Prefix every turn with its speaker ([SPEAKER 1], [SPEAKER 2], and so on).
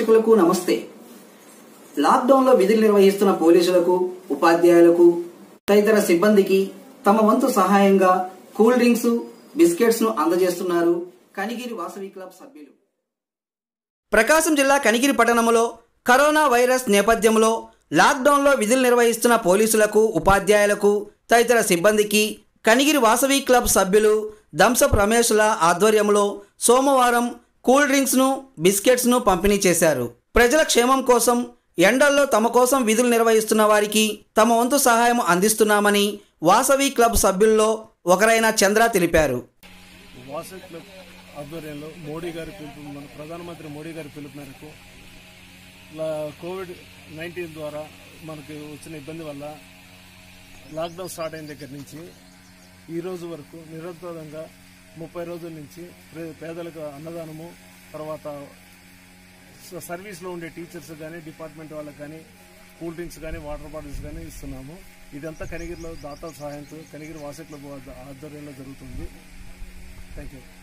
[SPEAKER 1] ప్రేక్షకులకు నమస్తే లాక్డౌన్లో విధులు నిర్వహిస్తున్న పోలీసులకు ఉపాధ్యాయులకు తదితర సిబ్బందికి తమ వంతు సహాయంగా కూల్ డ్రింక్స్ బిస్కెట్స్ ను అందజేస్తున్నారు కనిగిరి వాసవి క్లబ్ సభ్యులు ప్రకాశం జిల్లా కనిగిరి పట్టణంలో కరోనా వైరస్ నేపథ్యంలో లాక్డౌన్లో విధులు నిర్వహిస్తున్న పోలీసులకు ఉపాధ్యాయులకు తదితర సిబ్బందికి కనిగిరి వాసవి క్లబ్ సభ్యులు దంసప్ రమేష్ల ఆధ్వర్యంలో సోమవారం కూల్ డ్రింక్స్ను బిస్కెట్స్ను పంపిణీ చేశారు ప్రజల క్షేమం కోసం ఎండల్లో తమ కోసం విధులు నిర్వహిస్తున్న వారికి తమ వంతు సహాయం అందిస్తున్నామని వాసవి క్లబ్ సభ్యుల్లో ఒకరైన చంద్ర తెలిపారు
[SPEAKER 2] వాసవి క్లబ్ ఆధ్వర్యంలో మోడీ గారి పిలుపు మన ప్రధానమంత్రి మోడీ గారి పిలుపు మేరకు ఇలా కోవిడ్ నైన్టీన్ ద్వారా మనకి వచ్చిన ఇబ్బంది వల్ల లాక్డౌన్ స్టార్ట్ అయిన దగ్గర నుంచి ఈ రోజు వరకు నిరంతరంగా ముప్పై రోజుల నుంచి ప్రే- పేదలకు అన్నదానము తర్వాత స- సర్వీస్లో ఉండే టీచర్స్ కానీ డిపార్ట్మెంట్ వాళ్ళకి కానీ కూల్ డ్రింక్స్ కానీ వాటర్ బాటిల్స్ కానీ ఇస్తున్నాము ఇదంతా కనిగిరిలో దాతల సహాయంతో కనిగిరి వాసవి క్లబ్ ఆధ్వర్యంలో జరుగుతుంది థ్యాంక్ యూ